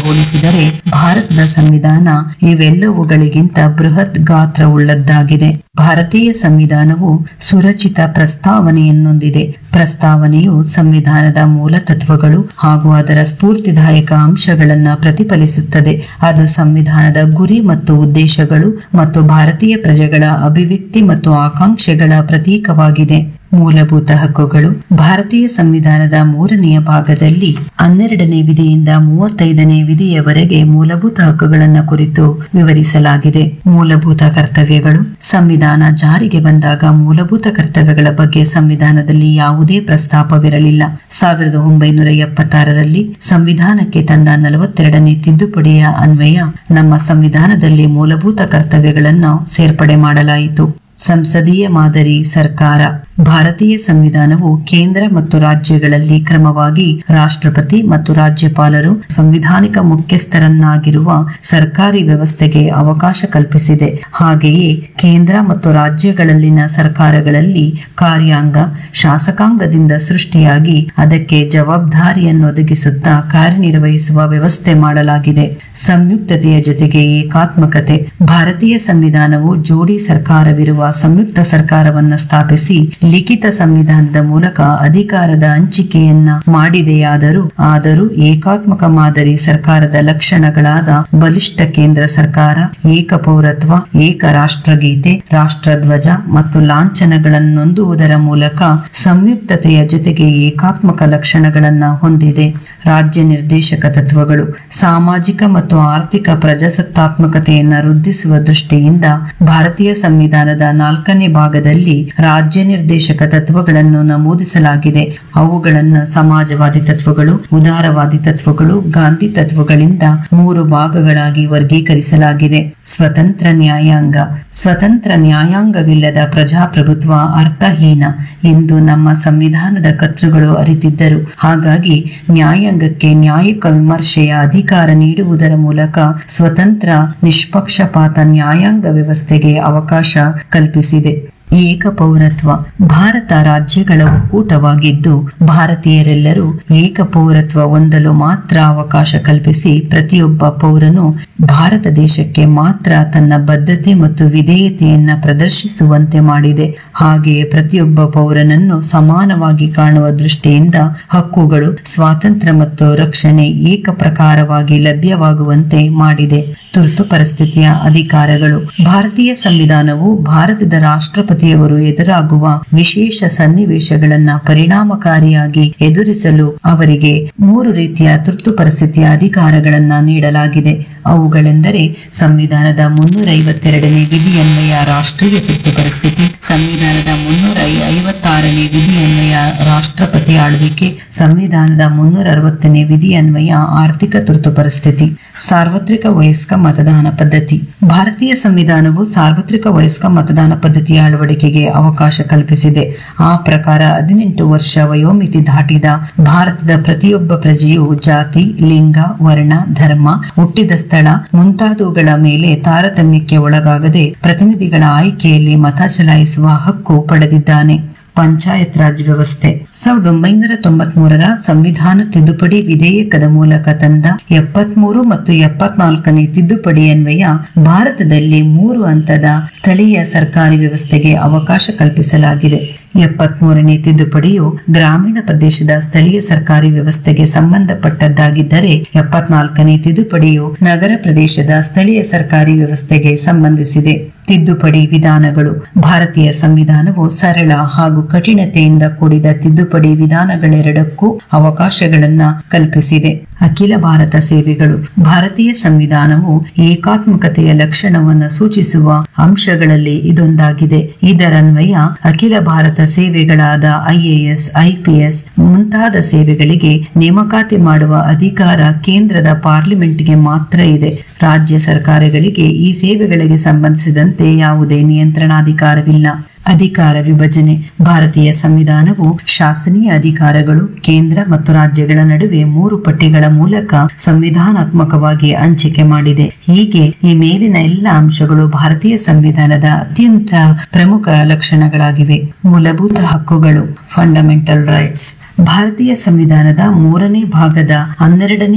ಹೋಲಿಸಿದರೆ ಭಾರತದ ಸಂವಿಧಾನ ಇವೆಲ್ಲವುಗಳಿಗಿಂತ ಬೃಹತ್ ಗಾತ್ರವುಳ್ಳದ್ದಾಗಿದೆ ಭಾರತೀಯ ಸಂವಿಧಾನವು ಸುರಚಿತ ಪ್ರಸ್ತಾವನೆಯನ್ನೊಂದಿದೆ ಪ್ರಸ್ತಾವನೆಯು ಸಂವಿಧಾನದ ಮೂಲ ತತ್ವಗಳು ಹಾಗೂ ಅದರ ಸ್ಫೂರ್ತಿದಾಯಕ ಅಂಶಗಳನ್ನ ಪ್ರತಿಫಲಿಸುತ್ತದೆ ಅದು ಸಂವಿಧಾನದ ಗುರಿ ಮತ್ತು ಉದ್ದೇಶಗಳು ಮತ್ತು ಭಾರತೀಯ ಪ್ರಜೆಗಳ ಅಭಿವ್ಯಕ್ತಿ ಮತ್ತು ಆಕಾಂಕ್ಷೆಗಳ ಪ್ರತೀಕವಾಗಿದೆ ಮೂಲಭೂತ ಹಕ್ಕುಗಳು ಭಾರತೀಯ ಸಂವಿಧಾನದ ಮೂರನೆಯ ಭಾಗದಲ್ಲಿ ಹನ್ನೆರಡನೇ ವಿಧಿಯಿಂದ ಮೂವತ್ತೈದನೇ ವಿಧಿಯವರೆಗೆ ಮೂಲಭೂತ ಹಕ್ಕುಗಳನ್ನು ಕುರಿತು ವಿವರಿಸಲಾಗಿದೆ ಮೂಲಭೂತ ಕರ್ತವ್ಯಗಳು ಸಂವಿಧಾನ ಜಾರಿಗೆ ಬಂದಾಗ ಮೂಲಭೂತ ಕರ್ತವ್ಯಗಳ ಬಗ್ಗೆ ಸಂವಿಧಾನದಲ್ಲಿ ಯಾವುದೇ ಪ್ರಸ್ತಾಪವಿರಲಿಲ್ಲ ಸಾವಿರದ ಒಂಬೈನೂರ ಎಪ್ಪತ್ತಾರರಲ್ಲಿ ಸಂವಿಧಾನಕ್ಕೆ ತಂದ ನಲವತ್ತೆರಡನೇ ತಿದ್ದುಪಡಿಯ ಅನ್ವಯ ನಮ್ಮ ಸಂವಿಧಾನದಲ್ಲಿ ಮೂಲಭೂತ ಕರ್ತವ್ಯಗಳನ್ನು ಸೇರ್ಪಡೆ ಮಾಡಲಾಯಿತು ಸಂಸದೀಯ ಮಾದರಿ ಸರ್ಕಾರ ಭಾರತೀಯ ಸಂವಿಧಾನವು ಕೇಂದ್ರ ಮತ್ತು ರಾಜ್ಯಗಳಲ್ಲಿ ಕ್ರಮವಾಗಿ ರಾಷ್ಟ್ರಪತಿ ಮತ್ತು ರಾಜ್ಯಪಾಲರು ಸಂವಿಧಾನಿಕ ಮುಖ್ಯಸ್ಥರನ್ನಾಗಿರುವ ಸರ್ಕಾರಿ ವ್ಯವಸ್ಥೆಗೆ ಅವಕಾಶ ಕಲ್ಪಿಸಿದೆ ಹಾಗೆಯೇ ಕೇಂದ್ರ ಮತ್ತು ರಾಜ್ಯಗಳಲ್ಲಿನ ಸರ್ಕಾರಗಳಲ್ಲಿ ಕಾರ್ಯಾಂಗ ಶಾಸಕಾಂಗದಿಂದ ಸೃಷ್ಟಿಯಾಗಿ ಅದಕ್ಕೆ ಜವಾಬ್ದಾರಿಯನ್ನು ಒದಗಿಸುತ್ತಾ ಕಾರ್ಯನಿರ್ವಹಿಸುವ ವ್ಯವಸ್ಥೆ ಮಾಡಲಾಗಿದೆ ಸಂಯುಕ್ತತೆಯ ಜೊತೆಗೆ ಏಕಾತ್ಮಕತೆ ಭಾರತೀಯ ಸಂವಿಧಾನವು ಜೋಡಿ ಸರ್ಕಾರವಿರುವ ಸಂಯುಕ್ತ ಸರ್ಕಾರವನ್ನ ಸ್ಥಾಪಿಸಿ ಲಿಖಿತ ಸಂವಿಧಾನದ ಮೂಲಕ ಅಧಿಕಾರದ ಹಂಚಿಕೆಯನ್ನ ಮಾಡಿದೆಯಾದರೂ ಆದರೂ ಏಕಾತ್ಮಕ ಮಾದರಿ ಸರ್ಕಾರದ ಲಕ್ಷಣಗಳಾದ ಬಲಿಷ್ಠ ಕೇಂದ್ರ ಸರ್ಕಾರ ಏಕ ಪೌರತ್ವ ಏಕ ರಾಷ್ಟ್ರಗೀತೆ ರಾಷ್ಟ್ರಧ್ವಜ ಮತ್ತು ಲಾಂಛನಗಳನ್ನೊಂದುವುದರ ಮೂಲಕ ಸಂಯುಕ್ತತೆಯ ಜೊತೆಗೆ ಏಕಾತ್ಮಕ ಲಕ್ಷಣಗಳನ್ನ ಹೊಂದಿದೆ ರಾಜ್ಯ ನಿರ್ದೇಶಕ ತತ್ವಗಳು ಸಾಮಾಜಿಕ ಮತ್ತು ಆರ್ಥಿಕ ಪ್ರಜಾಸತ್ತಾತ್ಮಕತೆಯನ್ನ ವೃದ್ಧಿಸುವ ದೃಷ್ಟಿಯಿಂದ ಭಾರತೀಯ ಸಂವಿಧಾನದ ನಾಲ್ಕನೇ ಭಾಗದಲ್ಲಿ ರಾಜ್ಯ ನಿರ್ದೇಶಕ ತತ್ವಗಳನ್ನು ನಮೂದಿಸಲಾಗಿದೆ ಅವುಗಳನ್ನು ಸಮಾಜವಾದಿ ತತ್ವಗಳು ಉದಾರವಾದಿ ತತ್ವಗಳು ಗಾಂಧಿ ತತ್ವಗಳಿಂದ ಮೂರು ಭಾಗಗಳಾಗಿ ವರ್ಗೀಕರಿಸಲಾಗಿದೆ ಸ್ವತಂತ್ರ ನ್ಯಾಯಾಂಗ ಸ್ವತಂತ್ರ ನ್ಯಾಯಾಂಗವಿಲ್ಲದ ಪ್ರಜಾಪ್ರಭುತ್ವ ಅರ್ಥಹೀನ ಎಂದು ನಮ್ಮ ಸಂವಿಧಾನದ ಕರ್ತೃಗಳು ಅರಿತಿದ್ದರು ಹಾಗಾಗಿ ನ್ಯಾಯಾಂಗಕ್ಕೆ ನ್ಯಾಯಿಕ ವಿಮರ್ಶೆಯ ಅಧಿಕಾರ ನೀಡುವುದರ ಮೂಲಕ ಸ್ವತಂತ್ರ ನಿಷ್ಪಕ್ಷಪಾತ ನ್ಯಾಯಾಂಗ ವ್ಯವಸ್ಥೆಗೆ ಅವಕಾಶ ಕಲ್ಪಿಸಿದೆ ಏಕ ಪೌರತ್ವ ಭಾರತ ರಾಜ್ಯಗಳ ಒಕ್ಕೂಟವಾಗಿದ್ದು ಭಾರತೀಯರೆಲ್ಲರೂ ಏಕ ಪೌರತ್ವ ಹೊಂದಲು ಮಾತ್ರ ಅವಕಾಶ ಕಲ್ಪಿಸಿ ಪ್ರತಿಯೊಬ್ಬ ಪೌರನು ಭಾರತ ದೇಶಕ್ಕೆ ಮಾತ್ರ ತನ್ನ ಬದ್ಧತೆ ಮತ್ತು ವಿಧೇಯತೆಯನ್ನ ಪ್ರದರ್ಶಿಸುವಂತೆ ಮಾಡಿದೆ ಹಾಗೆಯೇ ಪ್ರತಿಯೊಬ್ಬ ಪೌರನನ್ನು ಸಮಾನವಾಗಿ ಕಾಣುವ ದೃಷ್ಟಿಯಿಂದ ಹಕ್ಕುಗಳು ಸ್ವಾತಂತ್ರ್ಯ ಮತ್ತು ರಕ್ಷಣೆ ಏಕ ಪ್ರಕಾರವಾಗಿ ಲಭ್ಯವಾಗುವಂತೆ ಮಾಡಿದೆ ತುರ್ತು ಪರಿಸ್ಥಿತಿಯ ಅಧಿಕಾರಗಳು ಭಾರತೀಯ ಸಂವಿಧಾನವು ಭಾರತದ ರಾಷ್ಟ್ರಪತಿಯವರು ಎದುರಾಗುವ ವಿಶೇಷ ಸನ್ನಿವೇಶಗಳನ್ನ ಪರಿಣಾಮಕಾರಿಯಾಗಿ ಎದುರಿಸಲು ಅವರಿಗೆ ಮೂರು ರೀತಿಯ ತುರ್ತು ಪರಿಸ್ಥಿತಿಯ ಅಧಿಕಾರಗಳನ್ನ ನೀಡಲಾಗಿದೆ ಅವುಗಳೆಂದರೆ ಸಂವಿಧಾನದ ಮುನ್ನೂರ ಐವತ್ತೆರಡನೇ ವಿಧಿಯನ್ವಯ ರಾಷ್ಟ್ರೀಯ ತುರ್ತು ಪರಿಸ್ಥಿತಿ ಸಂವಿಧಾನದ ಮುನ್ನೂರ ಐವತ್ತಾರನೇ ವಿಧಿಯನ್ವಯ ರಾಷ್ಟ್ರಪತಿ ಆಳ್ವಿಕೆ ಸಂವಿಧಾನದ ಮುನ್ನೂರ ಅರವತ್ತನೇ ವಿಧಿಯನ್ವಯ ಆರ್ಥಿಕ ತುರ್ತು ಪರಿಸ್ಥಿತಿ ಸಾರ್ವತ್ರಿಕ ವಯಸ್ಕ ಮತದಾನ ಪದ್ಧತಿ ಭಾರತೀಯ ಸಂವಿಧಾನವು ಸಾರ್ವತ್ರಿಕ ವಯಸ್ಕ ಮತದಾನ ಪದ್ಧತಿಯ ಅಳವಡಿಕೆಗೆ ಅವಕಾಶ ಕಲ್ಪಿಸಿದೆ ಆ ಪ್ರಕಾರ ಹದಿನೆಂಟು ವರ್ಷ ವಯೋಮಿತಿ ದಾಟಿದ ಭಾರತದ ಪ್ರತಿಯೊಬ್ಬ ಪ್ರಜೆಯು ಜಾತಿ ಲಿಂಗ ವರ್ಣ ಧರ್ಮ ಹುಟ್ಟಿದ ಸ್ಥಳ ಮುಂತಾದವುಗಳ ಮೇಲೆ ತಾರತಮ್ಯಕ್ಕೆ ಒಳಗಾಗದೆ ಪ್ರತಿನಿಧಿಗಳ ಆಯ್ಕೆಯಲ್ಲಿ ಮತ ಚಲಾಯಿಸುವ ಹಕ್ಕು ಪಡೆದಿದ್ದಾನೆ ಪಂಚಾಯತ್ ರಾಜ್ ವ್ಯವಸ್ಥೆ ಸಾವಿರದ ಒಂಬೈನೂರ ತೊಂಬತ್ ಮೂರರ ಸಂವಿಧಾನ ತಿದ್ದುಪಡಿ ವಿಧೇಯಕದ ಮೂಲಕ ತಂದ ಎಪ್ಪತ್ಮೂರು ಮತ್ತು ಎಪ್ಪತ್ನಾಲ್ಕನೇ ತಿದ್ದುಪಡಿ ಅನ್ವಯ ಭಾರತದಲ್ಲಿ ಮೂರು ಹಂತದ ಸ್ಥಳೀಯ ಸರ್ಕಾರಿ ವ್ಯವಸ್ಥೆಗೆ ಅವಕಾಶ ಕಲ್ಪಿಸಲಾಗಿದೆ ಎಪ್ಪತ್ಮೂರನೇ ತಿದ್ದುಪಡಿಯು ಗ್ರಾಮೀಣ ಪ್ರದೇಶದ ಸ್ಥಳೀಯ ಸರ್ಕಾರಿ ವ್ಯವಸ್ಥೆಗೆ ಸಂಬಂಧಪಟ್ಟದ್ದಾಗಿದ್ದರೆ ಎಪ್ಪತ್ನಾಲ್ಕನೇ ತಿದ್ದುಪಡಿಯು ನಗರ ಪ್ರದೇಶದ ಸ್ಥಳೀಯ ಸರ್ಕಾರಿ ವ್ಯವಸ್ಥೆಗೆ ಸಂಬಂಧಿಸಿದೆ ತಿದ್ದುಪಡಿ ವಿಧಾನಗಳು ಭಾರತೀಯ ಸಂವಿಧಾನವು ಸರಳ ಹಾಗೂ ಕಠಿಣತೆಯಿಂದ ಕೂಡಿದ ತಿದ್ದುಪಡಿ ವಿಧಾನಗಳೆರಡಕ್ಕೂ ಅವಕಾಶಗಳನ್ನ ಕಲ್ಪಿಸಿದೆ ಅಖಿಲ ಭಾರತ ಸೇವೆಗಳು ಭಾರತೀಯ ಸಂವಿಧಾನವು ಏಕಾತ್ಮಕತೆಯ ಲಕ್ಷಣವನ್ನು ಸೂಚಿಸುವ ಅಂಶಗಳಲ್ಲಿ ಇದೊಂದಾಗಿದೆ ಇದರನ್ವಯ ಅಖಿಲ ಭಾರತ ಸೇವೆಗಳಾದ ಐಎಎಸ್ ಐಪಿಎಸ್ ಮುಂತಾದ ಸೇವೆಗಳಿಗೆ ನೇಮಕಾತಿ ಮಾಡುವ ಅಧಿಕಾರ ಕೇಂದ್ರದ ಪಾರ್ಲಿಮೆಂಟ್ಗೆ ಮಾತ್ರ ಇದೆ ರಾಜ್ಯ ಸರ್ಕಾರಗಳಿಗೆ ಈ ಸೇವೆಗಳಿಗೆ ಸಂಬಂಧಿಸಿದಂತೆ ಯಾವುದೇ ನಿಯಂತ್ರಣಾಧಿಕಾರವಿಲ್ಲ ಅಧಿಕಾರ ವಿಭಜನೆ ಭಾರತೀಯ ಸಂವಿಧಾನವು ಶಾಸನೀಯ ಅಧಿಕಾರಗಳು ಕೇಂದ್ರ ಮತ್ತು ರಾಜ್ಯಗಳ ನಡುವೆ ಮೂರು ಪಟ್ಟಿಗಳ ಮೂಲಕ ಸಂವಿಧಾನಾತ್ಮಕವಾಗಿ ಹಂಚಿಕೆ ಮಾಡಿದೆ ಹೀಗೆ ಈ ಮೇಲಿನ ಎಲ್ಲ ಅಂಶಗಳು ಭಾರತೀಯ ಸಂವಿಧಾನದ ಅತ್ಯಂತ ಪ್ರಮುಖ ಲಕ್ಷಣಗಳಾಗಿವೆ ಮೂಲಭೂತ ಹಕ್ಕುಗಳು ಫಂಡಮೆಂಟಲ್ ರೈಟ್ಸ್ ಭಾರತೀಯ ಸಂವಿಧಾನದ ಮೂರನೇ ಭಾಗದ ಹನ್ನೆರಡನೇ